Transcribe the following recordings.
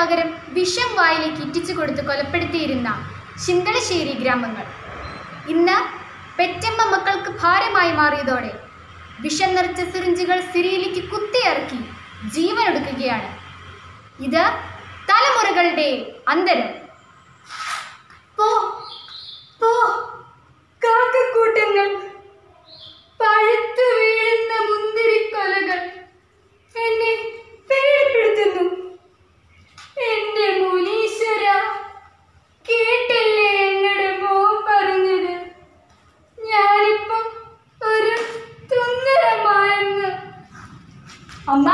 പകരം വിഷം വായിലേക്ക് ഇറ്റിച്ചു കൊടുത്ത് കൊലപ്പെടുത്തിയിരുന്ന ശിന്തളശ്ശേരി ഗ്രാമങ്ങൾ ഇന്ന് പെറ്റമ്മ മക്കൾക്ക് ഭാരമായി മാറിയതോടെ വിഷം നിറച്ച സിറിഞ്ചുകൾ സിരിയിലേക്ക് കുത്തിയിറക്കി ജീവനൊടുക്കുകയാണ് ഇത് തലമുറകളുടെ അന്തരം പോ പോ കാക്കക്കൂട്ടങ്ങൾ പഴുത്തു വീഴുന്ന മുന്തിരിക്കൊലകൾ എന്നെ പേടിപ്പെടുത്തുന്നു എന്റെ മുനീശ്വര കേട്ടില്ലേ എന്നോട് മോൻ പറഞ്ഞത് ഞാനിപ്പം ഒരു തുന്നരമായെന്ന് അമ്മ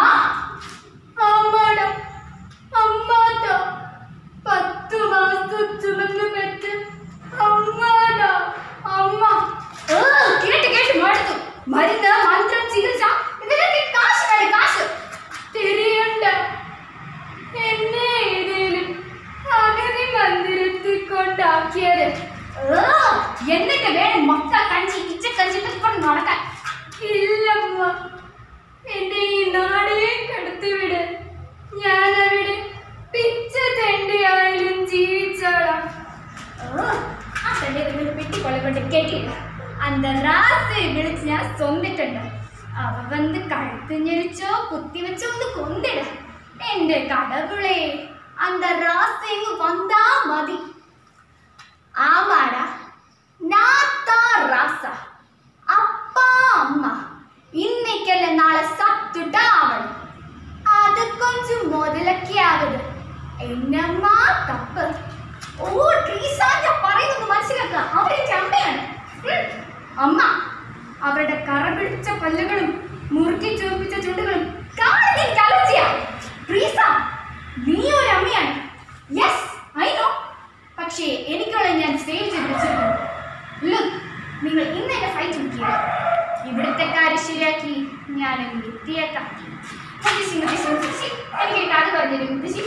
അമ്മട അമ്മാത പത്തു മാസം ചുമന്ന് പെറ്റ് അമ്മാട അമ്മ ഏ, കേട്ട് കേട്ട് മടുത്തു മരുന്ന് മന്ത്രം ചികിത്സ ഇതിനൊക്കെ കാശ് വേണം കാശ് തിരിയണ്ട എന്നെ ഏതേലും അഗതി മന്ദിരത്തിൽ കൊണ്ടാക്കിയത് ഏ, എന്നിട്ട് വേണം മൊത്ത കഞ്ചി കിച്ചക്കഞ്ചി കൊണ്ട് നടക്കാൻ ഇല്ലമ്മ എന്റെ ഈ നാടിനെ കടത്തിവിട് ഞാൻ അവിടെ പിച്ച തെണ്ടിയായാലും ജീവിച്ചോളാം ആ തന്റെ ഒരു പെട്ടിക്കൊല കൊണ്ട് കെട്ടിയില്ല அந்த ராசை വിളിച്ച് ഞാൻ സ്വന്നിട്ടുണ്ട് അവ വന്ന് കഴുത്ത് ഞെരിച്ചോ കുത്തിവെച്ചോ ഒന്ന് കൊന്നിട എന്റെ കടവുളെ அந்த ராசை ഇങ്ങ് വന്നാ മതി ஆமாடா நான் தான் ராசா அப்பா அம்மா இன்னைக்கல்ல நாளை சத்துட்டா ஆவணும் அது கொஞ்சம் മുതലൊക്കെയാവത് എന്നമ്മാ തപ്പ് ഓ ട്രീസാ ഞാൻ പറയുന്നത് മനസ്സിലാക്കുക അവരെന്റെ അമ്മയാണ് ഉം. അമ്മ അവരുടെ കറ പിടിച്ച പല്ലുകളും മുറുക്കി ചുവപ്പിച്ച ചുണ്ടുകളും കാണുന്ന എനിക്ക് അലർജിയാ ട്രീസ നീ ഒരു അമ്മയാണ് യെസ് ഐ നോ പക്ഷേ എനിക്കുള്ള ഞാൻ സേവ് ചെയ്ത് വെച്ചിട്ടുണ്ട് Look, നിങ്ങൾ ഇന്ന് എന്നെ ഫൈറ്റ് മുക്കിയത് ഇവിടുത്തെ കാര്യം ശരിയാക്കി ഞാൻ എത്തിയേക്കാം മുത്തശ്ശി മുത്തശ്ശി മുത്തശ്ശി എനിക്ക് കഥ പറഞ്ഞിരുന്നു മുത്തശ്ശി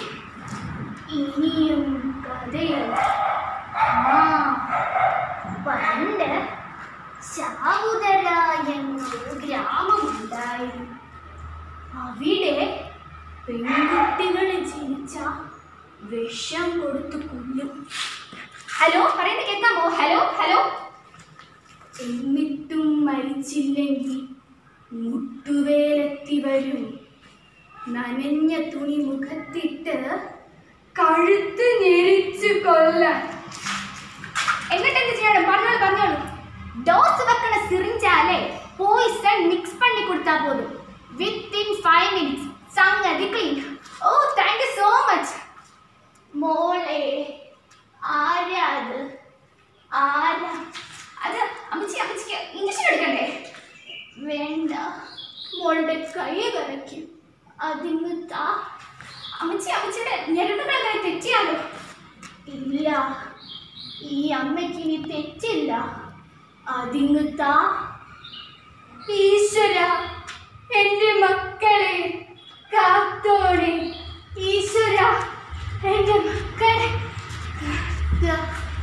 ഇനിയും കഥയല്ല ആ പണ്ട് ശാവുതര എന്നൊരു ഗ്രാമമുണ്ടായിരുന്നു അവിടെ പെൺകുട്ടികളെ ജനിച്ച വിഷം കൊടുത്തു കൊല്ലും ഹലോ പറയുന്നത് കേൾക്കാമോ ഹലോ ഹലോ എന്നിട്ടും മരിച്ചില്ലെങ്കിൽ മുട്ടുവേലെത്തി വരും നനഞ്ഞ തുണി മുഖത്തിട്ട് കഴുത്ത് ഞെരിച്ച് കൊല്ലാൻ എന്നിട്ട് എന്ത് ചെയ്യണം പറഞ്ഞോളൂ പറഞ്ഞോളൂ ഡോസ് വെക്കണ സിറിഞ്ചാലേ പോയിസൺ മിക്സ് പണി കൊടുത്താ പോതും വിത്തിൻ ഫൈവ് മിനിറ്റ്സ് സംഗതി ക്ലീൻ ഓ താങ്ക് യു സോ മച്ച് മോളെ ആരാ അത് ആരാ അത് അമ്മച്ചി അമ്മച്ചിക്ക് ഇഞ്ചക്ഷൻ എടുക്കണ്ടേ വേണ്ട മോളുടെ കൈ വിറയ്ക്കും അതിന് താ അമ്മച്ചി അമ്മച്ചിയുടെ ഞെരടുകൾ അങ്ങനെ തെറ്റിയാലോ ഇല്ല ഈ അമ്മയ്ക്ക് ഇനി തെറ്റില്ല അതിങ്ങ് താ ഈശ്വര എന്റെ മക്കളെ കാത്തോടെ ഈശ്വര എന്റെ മക്കളെ ദാ.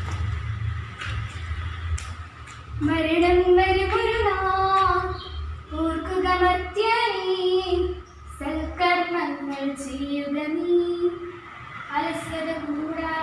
മരണം വരുമൊരു നാൾ ഓർക്കുക മർത്യാനീ സൽക്കർമ്മങ്ങൾ ചെയ്യുക നീ അലസത കൂടാതെ